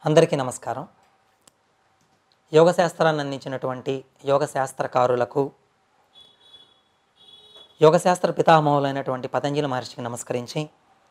అందరికీ నమస్కారం యోగ శాస్త్రాన్ని అందించినటువంటి యోగ శాస్త్రకారులకు యోగ శాస్త్ర పితామహులైనటువంటి పతంజలి మహర్షికి నమస్కరించి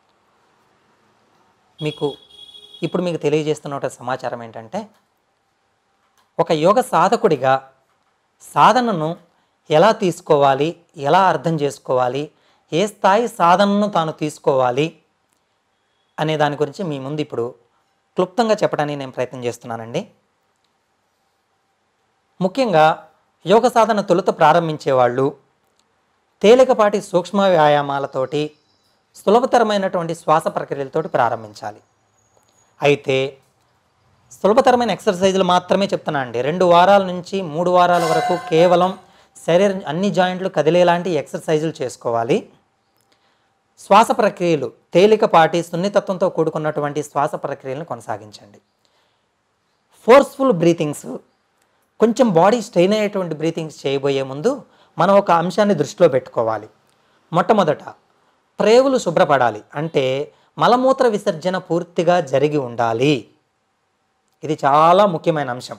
మీకు ఇప్పుడు మీకు తెలియజేస్తున్న సమాచారం ఏంటంటే ఒక యోగ సాధకుడిగా సాధనను ఎలా తీసుకోవాలి ఎలా అర్థం చేసుకోవాలి ఏ స్థాయి సాధనను తాను తీసుకోవాలి అనే దాని గురించి మీ ముందు ఇప్పుడు క్లుప్తంగా చెప్పడానికి నేను ప్రయత్నం చేస్తున్నానండి ముఖ్యంగా యోగ సాధన తొలుత ప్రారంభించే వాళ్ళు తేలికపాటి సూక్ష్మ వ్యాయామాలతోటి సులభతరమైనటువంటి శ్వాస ప్రక్రియలతోటి ప్రారంభించాలి అయితే సులభతరమైన ఎక్సర్సైజులు మాత్రమే చెప్తున్నా అండి రెండు వారాల నుంచి మూడు వారాల వరకు కేవలం శరీరం అన్ని జాయింట్లు కదిలేలాంటి ఎక్సర్సైజులు చేసుకోవాలి శ్వాస ప్రక్రియలు తేలికపాటి సున్నితత్వంతో కూడుకున్నటువంటి శ్వాస ప్రక్రియలను కొనసాగించండి ఫోర్స్ఫుల్ బ్రీతింగ్స్ కొంచెం బాడీ స్ట్రెయిన్ అయ్యేటువంటి బ్రీతింగ్స్ చేయబోయే ముందు మనం ఒక అంశాన్ని దృష్టిలో పెట్టుకోవాలి మొట్టమొదట ప్రేవులు శుభ్రపడాలి అంటే మలమూత్ర విసర్జన పూర్తిగా జరిగి ఉండాలి ఇది చాలా ముఖ్యమైన అంశం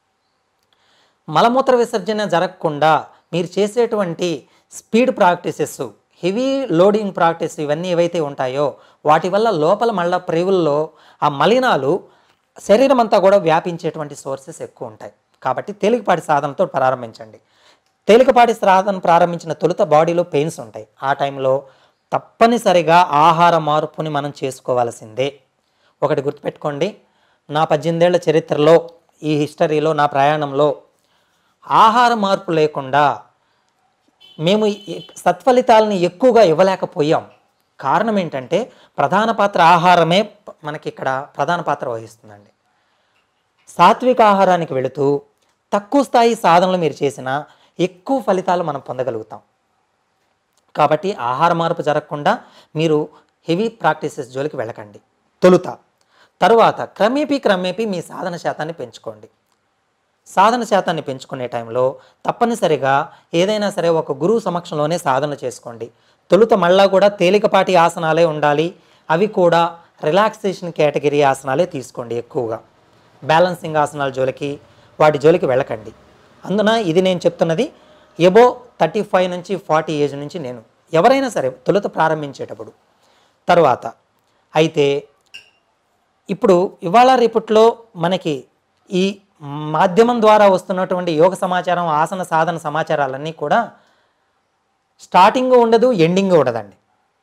మలమూత్ర విసర్జన జరగకుండా మీరు చేసేటువంటి speed practices heavy loading practice ఇవన్నీ ఏవైతే ఉంటాయో వాటి వల్ల లోపల మళ్ళా ప్రేవుల్లో ఆ మలినాలు శరీరం అంతా కూడా వ్యాపించేటువంటి సోర్సెస్ ఎక్కువ ఉంటాయి కాబట్టి తేలికపాటి సాధనతో ప్రారంభించండి తేలికపాటి సాధన ప్రారంభించిన తొలుత బాడీలో పెయిన్స్ ఉంటాయి ఆ టైంలో తప్పనిసరిగా ఆహార మార్పుని మనం చేసుకోవాల్సిందే ఒకటి గుర్తుపెట్టుకోండి నా పద్దెనిమిదేళ్ల చరిత్రలో ఈ హిస్టరీలో నా ప్రయాణంలో ఆహార మార్పు లేకుండా మేము ఎ- సత్ఫలితాలని ఎక్కువగా ఇవ్వలేకపోయాం కారణం ఏంటంటే ప్రధాన పాత్ర ఆహారమే ప- మనకి ఇక్కడ ప్రధాన పాత్ర వహిస్తుందండి సాత్విక ఆహారానికి వెళుతూ తక్కువ స్థాయి సాధనలు మీరు చేసినా ఎక్కువ ఫలితాలు మనం పొందగలుగుతాం కాబట్టి ఆహార మార్పు జరగకుండా మీరు హెవీ ప్రాక్టీసెస్ జోలికి వెళ్ళకండి తొలుత తరువాత క్రమేపీ క్రమేపీ మీ సాధన శాతాన్ని పెంచుకోండి సాధన శాతాన్ని పెంచుకునే టైంలో తప్పనిసరిగా ఏదైనా సరే ఒక గురువు సమక్షంలోనే సాధన చేసుకోండి తొలుత మళ్ళా కూడా తేలికపాటి ఆసనాలే ఉండాలి అవి కూడా రిలాక్సేషన్ కేటగిరీ ఆసనాలే తీసుకోండి ఎక్కువగా బ్యాలెన్సింగ్ ఆసనాల జోలికి వాటి జోలికి వెళ్ళకండి అందున ఇది నేను చెప్తున్నది ఎబో థర్టీ ఫైవ్ నుంచి ఫార్టీ ఏజ్ నుంచి నేను ఎవరైనా సరే తొలుత ప్రారంభించేటప్పుడు తర్వాత అయితే ఇప్పుడు ఇవాళ రేపట్లో మనకి ఈ మాధ్యమం ద్వారా వస్తున్నటువంటి యోగ సమాచారం ఆసన సాధన సమాచారాలన్నీ కూడా స్టార్టింగ్ ఉండదు ఎండింగ్ ఉండదండి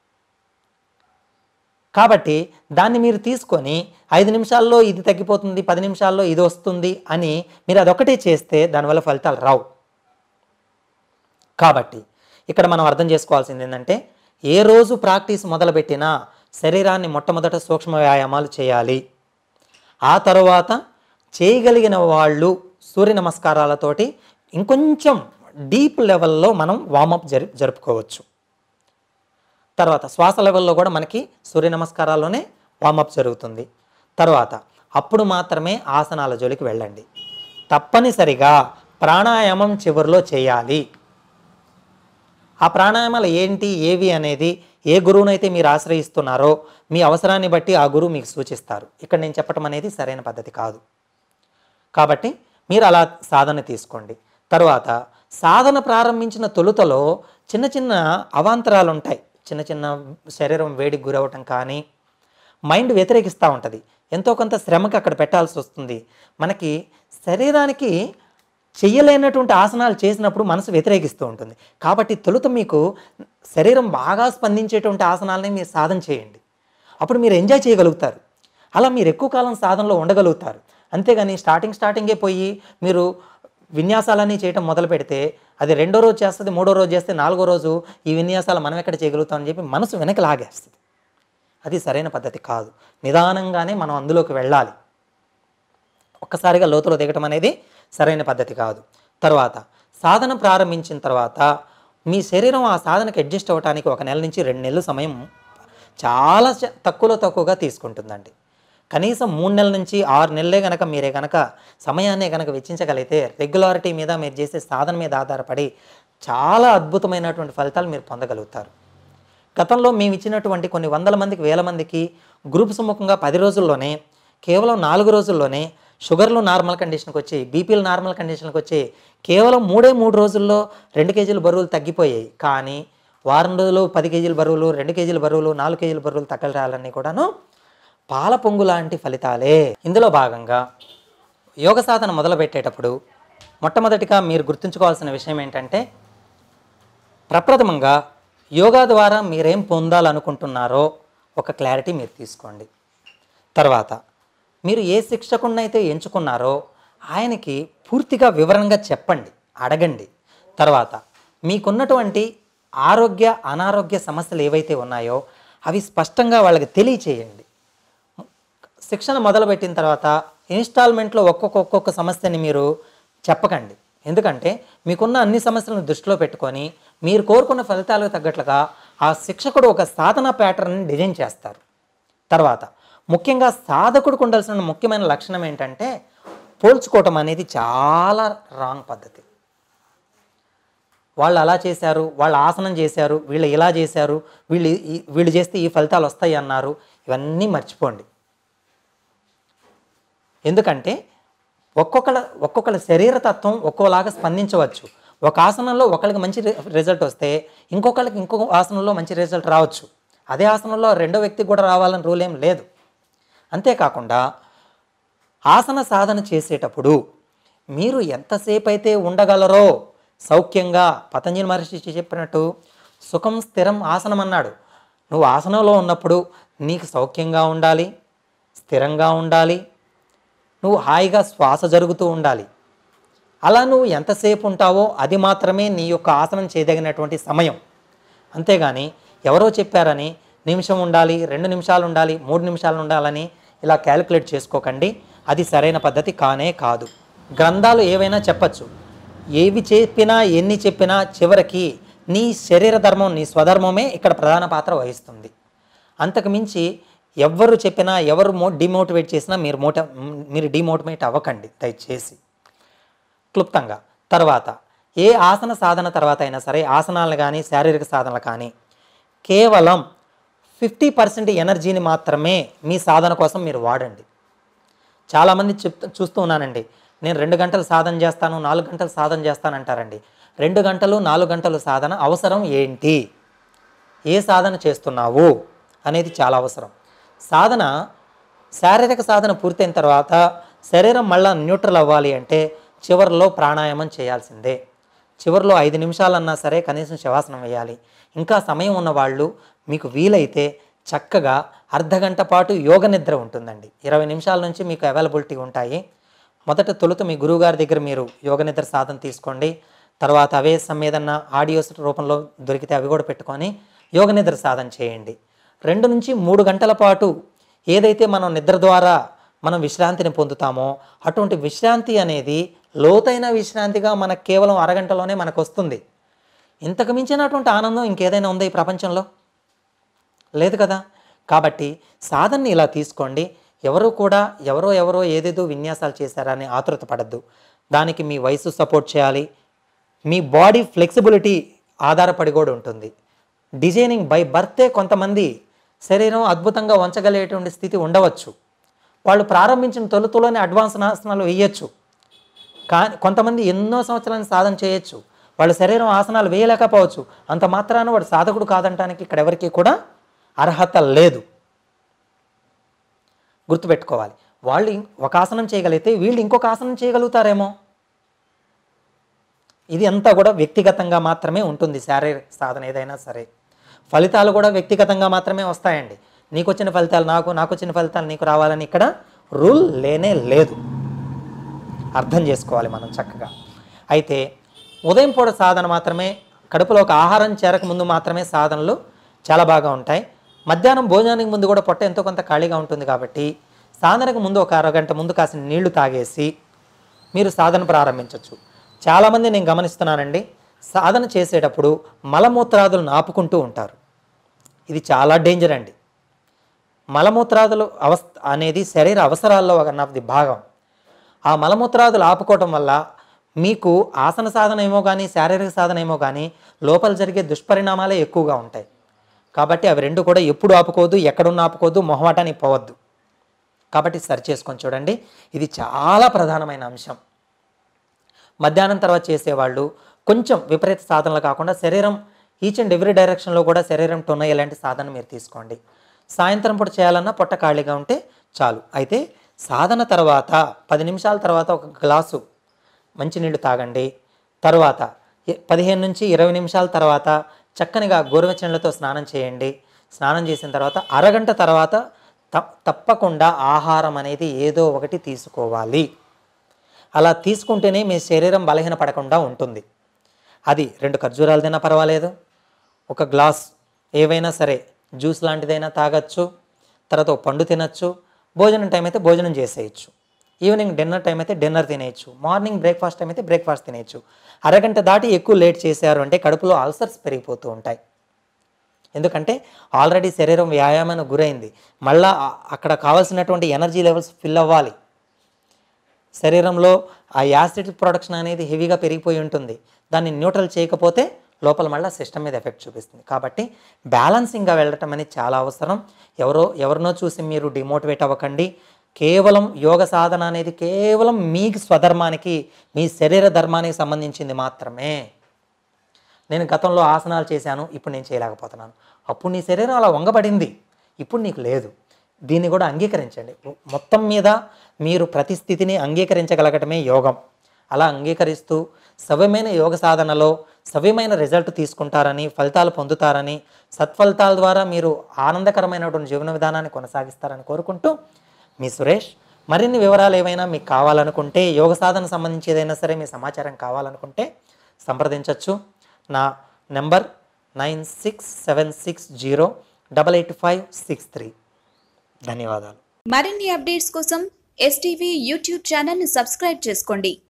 కాబట్టి దాన్ని మీరు తీసుకొని ఐదు నిమిషాల్లో ఇది తగ్గిపోతుంది పది నిమిషాల్లో ఇది వస్తుంది అని మీరు అదొకటే చేస్తే దానివల్ల ఫలితాలు రావు కాబట్టి ఇక్కడ మనం అర్థం చేసుకోవాల్సింది ఏంటంటే ఏ రోజు ప్రాక్టీస్ మొదలుపెట్టినా శరీరాన్ని మొట్టమొదట సూక్ష్మ వ్యాయామాలు చేయాలి ఆ తర్వాత చేయగలిగిన వాళ్ళు సూర్య నమస్కారాలతోటి ఇంకొంచెం డీప్ లెవెల్లో మనం వామప్ జరి జరుపుకోవచ్చు తర్వాత శ్వాస లెవెల్లో కూడా మనకి సూర్య నమస్కారాల్లోనే వామప్ జరుగుతుంది తర్వాత అప్పుడు మాత్రమే ఆసనాల జోలికి వెళ్ళండి తప్పనిసరిగా ప్రాణాయామం చివరిలో చేయాలి ఆ ప్రాణాయామాలు ఏంటి ఏవి అనేది ఏ గురువునైతే మీరు ఆశ్రయిస్తున్నారో మీ అవసరాన్ని బట్టి ఆ గురువు మీకు సూచిస్తారు ఇక్కడ నేను చెప్పటం అనేది సరైన పద్ధతి కాదు కాబట్టి మీరు అలా సాధన తీసుకోండి తర్వాత సాధన ప్రారంభించిన తొలుతలో చిన్న చిన్న అవాంతరాలు ఉంటాయి చిన్న చిన్న శరీరం వేడికి గురవటం కానీ మైండ్ వ్యతిరేకిస్తూ ఉంటుంది ఎంతో కొంత శ్రమకి అక్కడ పెట్టాల్సి వస్తుంది మనకి శరీరానికి చెయ్యలేనటువంటి ఆసనాలు చేసినప్పుడు మనసు వ్యతిరేకిస్తూ ఉంటుంది కాబట్టి తొలుత మీకు శరీరం బాగా స్పందించేటువంటి ఆసనాలని మీరు సాధన చేయండి అప్పుడు మీరు ఎంజాయ్ చేయగలుగుతారు అలా మీరు ఎక్కువ కాలం సాధనలో ఉండగలుగుతారు అంతేగాని స్టార్టింగ్ స్టార్టింగే పోయి మీరు విన్యాసాలన్నీ చేయటం మొదలు పెడితే అది రెండో రోజు చేస్తుంది మూడో రోజు చేస్తే నాలుగో రోజు ఈ విన్యాసాలు మనం ఎక్కడ చేయగలుగుతాం అని చెప్పి మనసు వెనక లాగేస్తుంది అది సరైన పద్ధతి కాదు నిదానంగానే మనం అందులోకి వెళ్ళాలి ఒక్కసారిగా లోతులో దిగటం అనేది సరైన పద్ధతి కాదు తర్వాత సాధన ప్రారంభించిన తర్వాత మీ శరీరం ఆ సాధనకు అడ్జస్ట్ అవ్వడానికి ఒక నెల నుంచి రెండు నెలల సమయం చాలా చ- తక్కువలో తక్కువగా తీసుకుంటుందండి కనీసం మూడు నెలల నుంచి ఆరు నెలలే కనుక మీరే కనుక సమయాన్నే కనుక వెచ్చించగలిగితే రెగ్యులారిటీ మీద మీరు చేసే సాధన మీద ఆధారపడి చాలా అద్భుతమైనటువంటి ఫలితాలు మీరు పొందగలుగుతారు గతంలో మేము ఇచ్చినటువంటి కొన్ని వందల మందికి వేల మందికి గ్రూప్ సమ్ముఖంగా పది రోజుల్లోనే కేవలం నాలుగు రోజుల్లోనే షుగర్లు నార్మల్ కండిషన్కి వచ్చి బీపీలు నార్మల్ కండిషన్కి వచ్చి కేవలం మూడే మూడు రోజుల్లో రెండు కేజీల బరువులు తగ్గిపోయాయి కానీ వారం రోజులు పది కేజీల బరువులు రెండు కేజీల బరువులు నాలుగు కేజీల బరువులు తగ్గరాలన్నీ కూడాను పాల పొంగు లాంటి ఫలితాలే ఇందులో భాగంగా యోగ సాధన మొదలుపెట్టేటప్పుడు మొట్టమొదటిగా మీరు గుర్తుంచుకోవాల్సిన విషయం ఏంటంటే ప్రప్రథమంగా యోగా ద్వారా మీరేం పొందాలనుకుంటున్నారో ఒక క్లారిటీ మీరు తీసుకోండి తర్వాత మీరు ఏ శిక్షకుడినైతే ఎంచుకున్నారో ఆయనకి పూర్తిగా వివరంగా చెప్పండి అడగండి తర్వాత మీకున్నటువంటి ఆరోగ్య అనారోగ్య సమస్యలు ఏవైతే ఉన్నాయో అవి స్పష్టంగా వాళ్ళకి తెలియచేయండి శిక్షణ మొదలుపెట్టిన తర్వాత ఇన్స్టాల్మెంట్లో ఒక్కొక్క ఒక్కొక్క సమస్యని మీరు చెప్పకండి ఎందుకంటే మీకున్న అన్ని సమస్యలను దృష్టిలో పెట్టుకొని మీరు కోరుకున్న ఫలితాలకు తగ్గట్లుగా ఆ శిక్షకుడు ఒక సాధన ప్యాటర్న్ని డిజైన్ చేస్తారు తర్వాత ముఖ్యంగా సాధకుడికి ఉండాల్సిన ముఖ్యమైన లక్షణం ఏంటంటే పోల్చుకోవటం అనేది చాలా రాంగ్ పద్ధతి వాళ్ళు అలా చేశారు వాళ్ళు ఆసనం చేశారు వీళ్ళు ఇలా చేశారు వీళ్ళు ఈ- వీళ్ళు చేస్తే ఈ ఫలితాలు వస్తాయి అన్నారు ఇవన్నీ మర్చిపోండి ఎందుకంటే ఒక్కొక్కల ఒక్కొక్కల శరీర తత్వం ఒక్కోలాగా స్పందించవచ్చు ఒక ఆసనంలో ఒకరికి మంచి రి- రిజల్ట్ వస్తే ఇంకొకరికి ఇంకొక ఆసనంలో మంచి రిజల్ట్ రావచ్చు అదే ఆసనంలో రెండో వ్యక్తికి కూడా రావాలని రూల్ ఏం లేదు అంతేకాకుండా ఆసన సాధన చేసేటప్పుడు మీరు ఎంతసేపు అయితే ఉండగలరో సౌఖ్యంగా పతంజలి మహర్షి చెప్పినట్టు సుఖం స్థిరం ఆసనం అన్నాడు నువ్వు ఆసనంలో ఉన్నప్పుడు నీకు సౌఖ్యంగా ఉండాలి స్థిరంగా ఉండాలి నువ్వు హాయిగా శ్వాస జరుగుతూ ఉండాలి అలా నువ్వు ఎంతసేపు ఉంటావో అది మాత్రమే నీ యొక్క ఆసనం చేయదగినటువంటి సమయం అంతేగాని ఎవరో చెప్పారని నిమిషం ఉండాలి రెండు నిమిషాలు ఉండాలి మూడు నిమిషాలు ఉండాలని ఇలా క్యాలిక్యులేట్ చేసుకోకండి అది సరైన పద్ధతి కానే కాదు గ్రంథాలు ఏవైనా చెప్పచ్చు ఏవి చెప్పినా ఎన్ని చెప్పినా చివరికి నీ శరీర ధర్మం నీ స్వధర్మమే ఇక్కడ ప్రధాన పాత్ర వహిస్తుంది అంతకు మించి ఎవ్వరు చెప్పినా ఎవరు మో డిమోటివేట్ చేసినా మీరు మోట మీరు డిమోటివేట్ అవ్వకండి దయచేసి క్లుప్తంగా తర్వాత ఏ ఆసన సాధన తర్వాత అయినా సరే ఆసనాలు కానీ శారీరక సాధనలు కానీ కేవలం ఫిఫ్టీ పర్సెంట్ ఎనర్జీని మాత్రమే మీ సాధన కోసం మీరు వాడండి చాలామంది చెప్తూ చూస్తూ ఉన్నానండి నేను రెండు గంటలు సాధన చేస్తాను నాలుగు గంటలు సాధన చేస్తాను అంటారండి రెండు గంటలు నాలుగు గంటలు సాధన అవసరం ఏంటి ఏ సాధన చేస్తున్నావు అనేది చాలా అవసరం సాధన శారీరక సాధన పూర్తయిన తర్వాత శరీరం మళ్ళా న్యూట్రల్ అవ్వాలి అంటే చివరిలో ప్రాణాయామం చేయాల్సిందే చివరిలో ఐదు నిమిషాలన్నా సరే కనీసం శవాసనం వేయాలి ఇంకా సమయం ఉన్న వాళ్ళు మీకు వీలైతే చక్కగా అర్ధ గంట పాటు యోగ నిద్ర ఉంటుందండి ఇరవై నిమిషాల నుంచి మీకు అవైలబిలిటీ ఉంటాయి మొదట తొలుత మీ గురువుగారి దగ్గర మీరు యోగ నిద్ర సాధన తీసుకోండి తర్వాత అవే ఏదన్నా ఆడియోస్ రూపంలో దొరికితే అవి కూడా పెట్టుకొని యోగ నిద్ర సాధన చేయండి రెండు నుంచి మూడు గంటల పాటు ఏదైతే మనం నిద్ర ద్వారా మనం విశ్రాంతిని పొందుతామో అటువంటి విశ్రాంతి అనేది లోతైన విశ్రాంతిగా మనకు కేవలం అరగంటలోనే మనకు వస్తుంది ఇంతకు మించినటువంటి ఆనందం ఇంకేదైనా ఉందా ఈ ప్రపంచంలో లేదు కదా కాబట్టి సాధనని ఇలా తీసుకోండి ఎవరు కూడా ఎవరో ఎవరో ఏదేదో విన్యాసాలు చేశారని ఆతురత పడద్దు దానికి మీ వయసు సపోర్ట్ చేయాలి మీ బాడీ ఫ్లెక్సిబిలిటీ ఆధారపడి కూడా ఉంటుంది డిజైనింగ్ బై బర్తే కొంతమంది శరీరం అద్భుతంగా వంచగలిగేటువంటి స్థితి ఉండవచ్చు వాళ్ళు ప్రారంభించిన తొలుతులోనే అడ్వాన్స్ ఆసనాలు వేయచ్చు కానీ కొంతమంది ఎన్నో సంవత్సరాలను సాధన చేయొచ్చు వాళ్ళ శరీరం ఆసనాలు వేయలేకపోవచ్చు అంత మాత్రాన వాడు సాధకుడు కాదంటానికి ఇక్కడ ఎవరికి కూడా అర్హత లేదు గుర్తుపెట్టుకోవాలి వాళ్ళు ఇం- ఒక ఆసనం చేయగలిగితే వీళ్ళు ఇంకొక ఆసనం చేయగలుగుతారేమో ఇది అంతా కూడా వ్యక్తిగతంగా మాత్రమే ఉంటుంది శారీరక సాధన ఏదైనా సరే ఫలితాలు కూడా వ్యక్తిగతంగా మాత్రమే వస్తాయండి నీకు వచ్చిన ఫలితాలు నాకు నాకు వచ్చిన ఫలితాలు నీకు రావాలని ఇక్కడ రూల్ లేనే లేదు అర్థం చేసుకోవాలి మనం చక్కగా అయితే ఉదయం పూట సాధన మాత్రమే కడుపులో ఒక ఆహారం చేరక ముందు మాత్రమే సాధనలు చాలా బాగా ఉంటాయి మధ్యాహ్నం భోజనానికి ముందు కూడా పొట్ట ఎంతో కొంత ఖాళీగా ఉంటుంది కాబట్టి సాధనకు ముందు ఒక అరగంట ముందు కాసిన నీళ్లు తాగేసి మీరు సాధన ప్రారంభించవచ్చు చాలామంది నేను గమనిస్తున్నానండి సాధన చేసేటప్పుడు మలమూత్రాదులను ఆపుకుంటూ ఉంటారు ఇది చాలా డేంజర్ అండి మలమూత్రాదులు అవస్థ అనేది శరీర అవసరాల్లో ఒక నది భాగం ఆ మలమూత్రాదులు ఆపుకోవటం వల్ల మీకు ఆసన సాధన ఏమో కానీ శారీరక సాధన ఏమో కానీ లోపల జరిగే దుష్పరిణామాలే ఎక్కువగా ఉంటాయి కాబట్టి అవి రెండు కూడా ఎప్పుడు ఆపుకోవద్దు ఎక్కడున్న ఆపుకోవద్దు మొహమాటానికి పోవద్దు కాబట్టి సరి చేసుకొని చూడండి ఇది చాలా ప్రధానమైన అంశం మధ్యాహ్నం తర్వాత చేసేవాళ్ళు కొంచెం విపరీత సాధనలు కాకుండా శరీరం ఈచ్ అండ్ ఎవ్రీ డైరెక్షన్లో కూడా శరీరం టొన్న ఇలాంటి సాధన మీరు తీసుకోండి సాయంత్రం పూట చేయాలన్నా పొట్ట ఖాళీగా ఉంటే చాలు అయితే సాధన తర్వాత పది నిమిషాల తర్వాత ఒక గ్లాసు మంచినీళ్ళు తాగండి తర్వాత ఎ- పదిహేను నుంచి ఇరవై నిమిషాల తర్వాత చక్కనిగా గోరువెచ్చనీళ్ళతో స్నానం చేయండి స్నానం చేసిన తర్వాత అరగంట తర్వాత త- తప్పకుండా ఆహారం అనేది ఏదో ఒకటి తీసుకోవాలి అలా తీసుకుంటేనే మీ శరీరం బలహీన పడకుండా ఉంటుంది అది రెండు ఖర్జూరాలు తిన్నా పర్వాలేదు ఒక గ్లాస్ ఏవైనా సరే జ్యూస్ లాంటిదైనా తాగొచ్చు తర్వాత ఒక పండు తినచ్చు భోజనం టైం అయితే భోజనం చేసేయచ్చు ఈవినింగ్ డిన్నర్ టైం అయితే డిన్నర్ తినేయచ్చు మార్నింగ్ బ్రేక్ఫాస్ట్ టైం అయితే బ్రేక్ఫాస్ట్ తినేయచ్చు అరగంట దాటి ఎక్కువ లేట్ చేశారు అంటే కడుపులో అల్సర్స్ పెరిగిపోతూ ఉంటాయి ఎందుకంటే ఆల్రెడీ శరీరం వ్యాయామానికి గురైంది మళ్ళా ఆ- అక్కడ కావాల్సినటువంటి ఎనర్జీ లెవెల్స్ ఫిల్ అవ్వాలి శరీరంలో ఆ యాసిడ్ ప్రొడక్షన్ అనేది హెవీగా పెరిగిపోయి ఉంటుంది దాన్ని న్యూట్రల్ చేయకపోతే లోపల మళ్ళీ సిస్టమ్ మీద ఎఫెక్ట్ చూపిస్తుంది కాబట్టి బ్యాలెన్సింగ్గా వెళ్ళటం అనేది చాలా అవసరం ఎవరో ఎవరినో చూసి మీరు డిమోటివేట్ అవ్వకండి కేవలం యోగ సాధన అనేది కేవలం మీ స్వధర్మానికి మీ శరీర ధర్మానికి సంబంధించింది మాత్రమే నేను గతంలో ఆసనాలు చేశాను ఇప్పుడు నేను చేయలేకపోతున్నాను అప్పుడు నీ శరీరం అలా వంగబడింది ఇప్పుడు నీకు లేదు దీన్ని కూడా అంగీకరించండి మొత్తం మీద మీరు ప్రతి స్థితిని అంగీకరించగలగటమే యోగం అలా అంగీకరిస్తూ సవ్యమైన యోగ సాధనలో సవ్యమైన రిజల్ట్ తీసుకుంటారని ఫలితాలు పొందుతారని సత్ఫలితాల ద్వారా మీరు ఆనందకరమైనటువంటి జీవన విధానాన్ని కొనసాగిస్తారని కోరుకుంటూ మీ సురేష్ మరిన్ని వివరాలు ఏవైనా మీకు కావాలనుకుంటే యోగ సాధన సంబంధించి ఏదైనా సరే మీ సమాచారం కావాలనుకుంటే సంప్రదించవచ్చు నా number nine six seven six zero double eight five six three ధన్యవాదాలు మరిన్ని అప్డేట్స్ కోసం ఎస్టీవీ యూట్యూబ్ ఛానల్ని సబ్స్క్రైబ్ చేసుకోండి